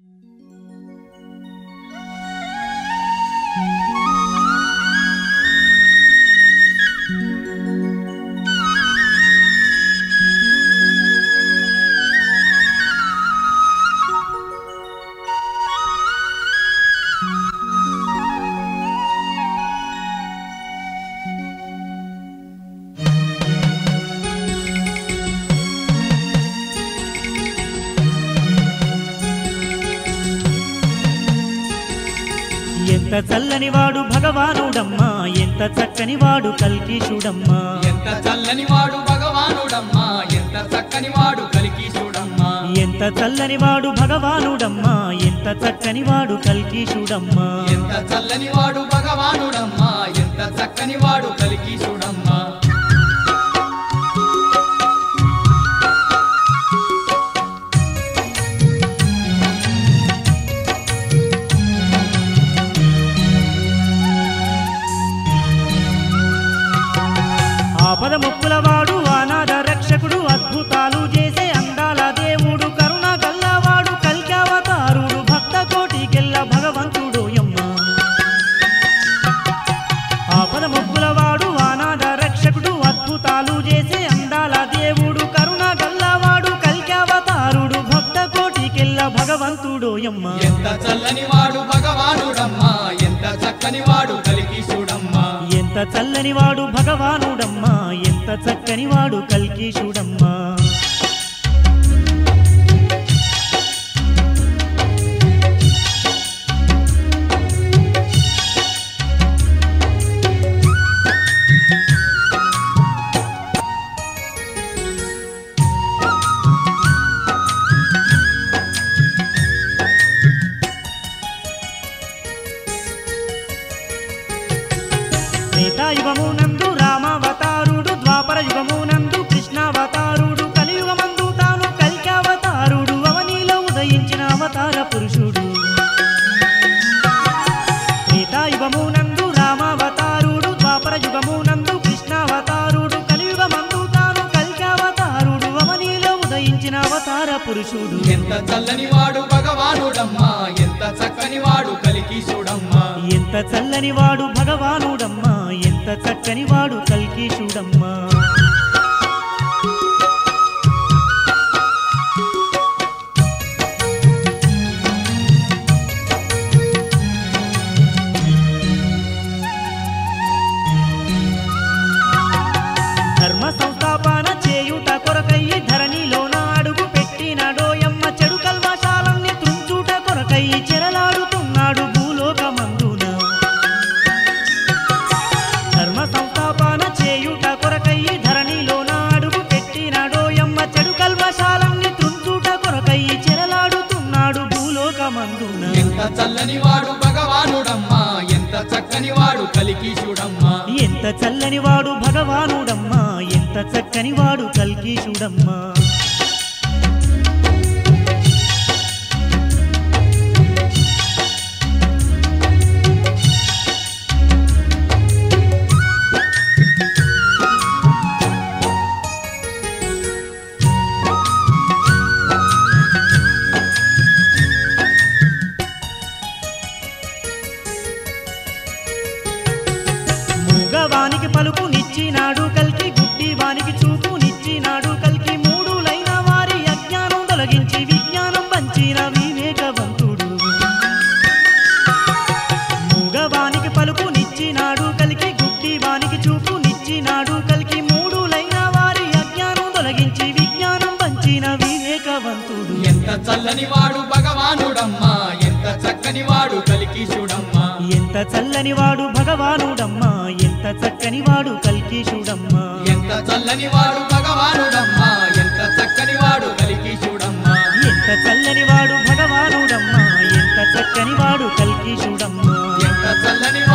ఎంత చల్లని వాడు భగవానుడమ్మా ఎంత చక్కని వాడు కల్కీషుడమ్మా ఎంత చల్లని వాడు భగవానుడమ్మా ఎంత చక్కని వాడు కలికీసుడమ్మా ఎంత చల్లని వాడు భగవానుడమ్మా ఎంత చక్కని వాడు కల్కీషుడమ్మా ఎంత చల్లని వాడు భగవానుడమ్మా ఎంత చక్కని వాడు కలికీసుడమ్మా ఆపద ముక్కుల వాడు అనాథ రక్షకుడు అద్భుతాలు చేసే అందాల దేవుడు కరుణ గల్లవాడు కల్కావతారుడు భక్త కోటికెల్ల భగవంతుడు యమ్మ ఆపద ముక్కుల వాడు అనాథ రక్షకుడు అద్భుతాలు చేసే అందాల దేవుడు కరుణ గల్లవాడు కల్కావతారుడు భక్త కోటికెల్ల భగవంతుడు యమ్మ ఎంత చల్లని వాడు భగవానుడమ్మా ఎంత చక్కని వాడు కలికీసుడమ్మా ఎంత చల్లని వాడు భగవానుడమ్మా ఎంత చక్కని వాడు కల్కీషుడమ్మా త్రేతాయుగమునందు రామావతారుడు ద్వాపర యుగమునందు కృష్ణావతారుడు కలియుగమందు తాను కల్కావతారుడు అవనిలో ఉదయించిన అవతార పురుషుడు త్రేతాయుగమునందు రామావతారుడు ద్వాపర యుగమునందు కృష్ణావతారుడు కలియుగమందు తాను కల్కావతారుడు అవనిలో ఉదయించిన అవతార పురుషుడు ఎంత చల్లని వాడు భగవానుడమ్మా ఎంత చక్కని వాడు కలికీసుడమ్మా ఎంత చల్లని వాడు భగవానుడమ్మా ఎంత చక్కని వాడు కల్కీషుడమ్మా ధర్మ సంస్థాపన చేయుట కొరకయ్యి ధరణిలోన అడుగు పెట్టినాడోయమ్మ చెడు కల్మశాలన్ని తుంచుట కొరకయ్యి చెరలాడుతున్నాడు భూలోకమందున ధర్మ సంస్థాపన చేయుట కొరకయ్యి ధరణిలోన అడుగు పెట్టినాడోయమ్మ చెడు కల్మశాలన్ని తుంచుట కొరకయ్యి చెరలాడుతున్నాడు భూలోకమందున ఎంత చల్లని వాడు భగవానుడమ్మా ఎంత చక్కని వాడు కలికీసుడమ్మా ఎంత చల్లని వాడు భగవానుడమ్మా ఎంత చక్కని వాడు కల్కీషుడమ్మా మూగవానికి పలుకు నిచ్చినాడు కల్కి గుడ్డి వానికి చూపు నిచ్చినాడు కల్కి మూడు లైన వారి అజ్ఞానం తొలగించి విజ్ఞానం పంచిన వివేకవంతుడు మూగవానికి పలుకు నిచ్చినాడు కలికి గుడ్డి వానికి చూపు నిచ్చినాడు కలికి మూడు లైన వారి అజ్ఞానం తొలగించి విజ్ఞానం పంచిన వివేకవంతుడు ఎంత చల్లని వాడు భగవానుడమ్మా ఎంత చక్కని వాడు కలికీసుడమ్మా ఎంత చల్లని వాడు భగవానుడమ్మా ఎంత చక్కని వాడు కల్కీషుడమ్మా ఎంత చల్లని వాడు భగవానుడమ్మా ఎంత చక్కని వాడు కలికీసుడమ్మా ఎంత చల్లని వాడు భగవానుడమ్మా ఎంత చక్కని వాడు కల్కీషుడమ్మా ఎంత చల్లని